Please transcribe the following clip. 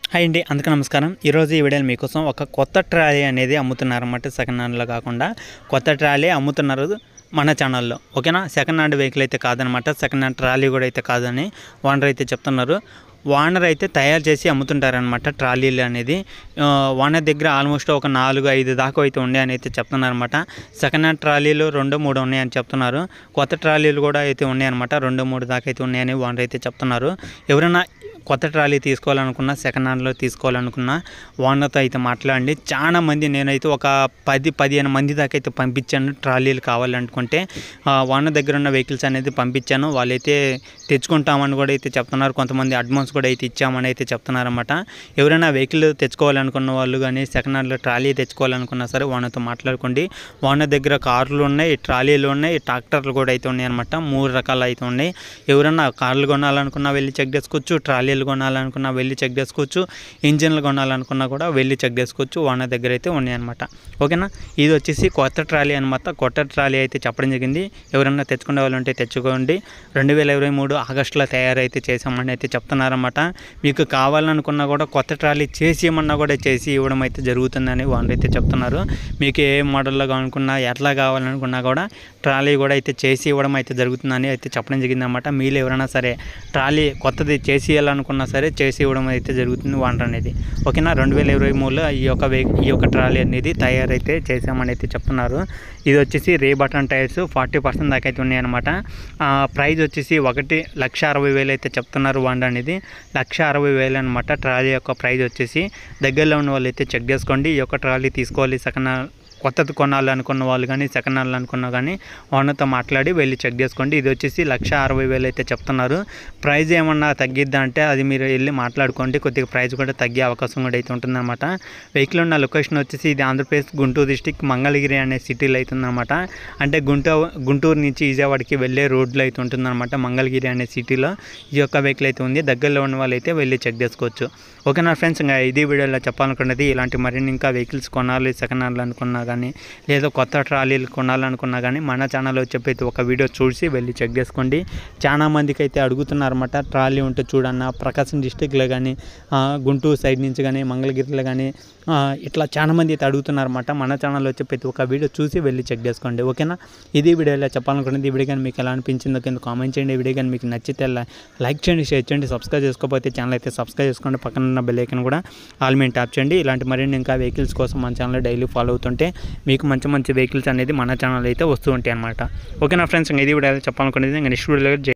hi అండి అందుకు నమస్కారం ఈరోజు ఈ వీడియోలో మీకోసం ఒక కొత్త ట్రాలీ అనేది అమ్ముతున్నారు అన్నమాట సెకండ్ హ్యాండ్లో కాకుండా కొత్త ట్రాలీ అమ్ముతున్నారు మన ఛానల్లో ఓకేనా సెకండ్ హ్యాండ్ వెహికల్ అయితే కాదనమాట సెకండ్ హ్యాండ్ ట్రాలీ కూడా అయితే కాదని ఓనర్ అయితే చెప్తున్నారు ఓనర్ అయితే తయారు చేసి అమ్ముతుంటారనమాట ట్రాలీలు అనేది ఆ, ఓనర్ దగ్గర ఆల్మోస్ట్ ఒక నాలుగు ఐదు దాకా అయితే ఉన్నాయని అయితే చెప్తున్నారనమాట సెకండ్ హ్యాండ్ ట్రాలీలు రెండు మూడు ఉన్నాయని చెప్తున్నారు కొత్త ట్రాలీలు కూడా అయితే ఉన్నాయన్నమాట రెండు మూడు దాకా అయితే ఉన్నాయని ఓనర్ అయితే చెప్తున్నారు ఎవరైనా కొత్త ట్రాలీ తీసుకోవాలనుకున్నా సెకండ్ హ్యాండ్లో తీసుకోవాలనుకున్నా ఓనర్తో అయితే మాట్లాడండి చాలా మంది నేనైతే ఒక పది పదిహేను మంది దాకా అయితే పంపించాను ట్రాలీలు కావాలనుకుంటే ఆ, ఓనర్ దగ్గర ఉన్న వెహికల్స్ అనేది పంపించాను వాళ్ళైతే తెచ్చుకుంటామని కూడా అయితే చెప్తున్నారు కొంతమంది అడ్వాన్స్ కూడా అయితే ఇచ్చామని అయితే చెప్తున్నారన్నమాట ఎవరైనా వెహికల్ తెచ్చుకోవాలనుకున్న వాళ్ళు కానీ సెకండ్ హ్యాండ్లో ట్రాలీ తెచ్చుకోవాలనుకున్నా సరే ఓనర్తో మాట్లాడుకోండి ఓనర్ దగ్గర కార్లు ఉన్నాయి ట్రాలీలు ఉన్నాయి ట్రాక్టర్లు కూడా అయితే ఉన్నాయి అనమాట మూడు రకాలు అయితే ఉన్నాయి ఎవరైనా కార్లు కొనాలనుకున్నా వెళ్ళి చెక్ చేసుకోవచ్చు ట్రాలీలు కొనాలనుకున్నా వెళ్ళి చెక్ చేసుకోవచ్చు ఇంజిన్లు కొనాలనుకున్నా కూడా వెళ్ళి చెక్ చేసుకోవచ్చు ఓనర్ దగ్గర అయితే ఉన్నాయన్నమాట ఓకేనా ఇది వచ్చేసి కొత్త ట్రాలీ అనమాట కొత్త ట్రాలీ అయితే చెప్పడం జరిగింది ఎవరైనా తెచ్చుకునే వాళ్ళు ఉంటే తెచ్చుకోండి రెండు వేల ఇరవై మూడు ఆగస్టులో తయారైతే చేసామని అయితే చెప్తున్నారన్నమాట మీకు కావాలనుకున్నా కూడా కొత్త ట్రాలీ చేసి ఇవ్వమన్నా కూడా చేసి ఇవ్వడం అయితే జరుగుతుందని వాళ్ళు అయితే చెప్తున్నారు మీకు ఏ మోడల్లో కావాలనుకున్నా ఎట్లా కావాలనుకున్నా కూడా ట్రాలీ కూడా అయితే చేసి ఇవ్వడం అయితే జరుగుతుందని అయితే చెప్పడం జరిగింది అనమాట మీరు ఎవరైనా సరే ట్రాలీ కొత్తది చేసి ఇవ్వాలనుకున్నా సరే చేసి ఇవ్వడం అయితే జరుగుతుంది వాంటర్ అనేది ఓకేనా రెండు వేల ఇరవై మూడులో ఈ యొక్క వెహి ఈ యొక్క ట్రాలీ అనేది తయారైతే చేసామని అయితే చెప్తున్నారు ఇది వచ్చేసి రే బటన్ టైర్స్ ఫార్టీ పర్సెంట్ దాకా అయితే ఉన్నాయన్నమాట ప్రైస్ వచ్చేసి ఒకటి లక్ష అరవై వేలు అయితే చెప్తున్నారు వాండ అనేది లక్ష అరవై వేలు అనమాట ట్రాలీ యొక్క ప్రైస్ వచ్చేసి దగ్గరలో ఉన్న వాళ్ళు అయితే చెక్ చేసుకోండి ఈ యొక్క ట్రాలీ తీసుకోవాలి సెకండ్ కొత్తది కొనాలి అనుకున్న వాళ్ళు కానీ సెకండ్ హ్యాండ్ అనుకున్నా కానీ ఓనర్తో మాట్లాడి వెళ్ళి చెక్ చేసుకోండి ఇది వచ్చేసి లక్ష అరవై వేలు అయితే చెప్తున్నారు ప్రైస్ ఏమన్నా తగ్గిద్దా అంటే అది మీరు వెళ్ళి మాట్లాడుకోండి కొద్దిగా ప్రైస్ కూడా తగ్గే అవకాశం కూడా అయితే ఉంటుందన్నమాట వెహికల్ ఉన్న లొకేషన్ వచ్చేసి ఇది ఆంధ్రప్రదేశ్ గుంటూరు డిస్టిక్ మంగళగిరి అనే సిటీలో అవుతుందన్నమాట అంటే గుంటూరు గుంటూరు నుంచి విజయవాడకి వెళ్ళే రోడ్లో అయితే ఉంటుందన్నమాట మంగళగిరి అనే సిటీలో ఈ యొక్క వెహికల్ అయితే ఉంది దగ్గరలో ఉన్న వాళ్ళు అయితే వెళ్ళి చెక్ చేసుకోవచ్చు ఓకేనా ఫ్రెండ్స్ ఇంకా ఇది వీడియోలో చెప్పాలనుకున్నది ఇలాంటి మరిన్ని ఇంకా వెహికల్స్ కొనాలి సెకండ్ హ్యాండ్లు అనుకున్నా కానీ లేదా కొత్త ట్రాలీలు కొనాలనుకున్నా కానీ మన ఛానల్లో చెప్పేది ఒక వీడియో చూసి వెళ్ళి చెక్ చేసుకోండి చాలా మందికి అయితే అడుగుతున్నారన్నమాట ట్రాలీ ఉంటే చూడన్న ప్రకాశం డిస్టిక్లో కానీ ఆ, గుంటూరు సైడ్ నుంచి కానీ మంగళగిరిలో కానీ ఆ, ఇట్లా చాలా మంది అయితే అడుగుతున్నారన్నమాట మన ఛానల్లో చెప్పేది ఒక వీడియో చూసి వెళ్ళి చెక్ చేసుకోండి ఓకేనా ఇది వీడియోలో చెప్పాలనుకున్నది ఈ వీడియో కానీ మీకు ఎలా అనిపించిందో కింద కామెంట్ చేయండి ఈ వీడియో కానీ మీకు నచ్చితే లై- లైక్ చేయండి షేర్ చేయండి సబ్స్క్రైబ్ చేసుకోకపోతే ఛానల్ అయితే సబ్స్క్రైబ్ చేసుకోండి పక్కన ఉన్న బెల్ ఐకన్ కూడా ఆల్ మీద ట్యాప్ చేయండి ఇలాంటి మరిన్ని ఇంకా వెహికల్స్ కోసం మన ఛానల్ డైలీ ఫాలో అవుతుంటే మీకు మంచి మంచి వెహికల్స్ అనేది మన ఛానల్ అయితే వస్తూ ఉంటాయి అనమాట ఓకేనా ఫ్రెండ్స్ ఇంకా ఇది వీడియో చెప్పాలనుకునేది ఇంకా నెక్స్ట్ వీడియోలో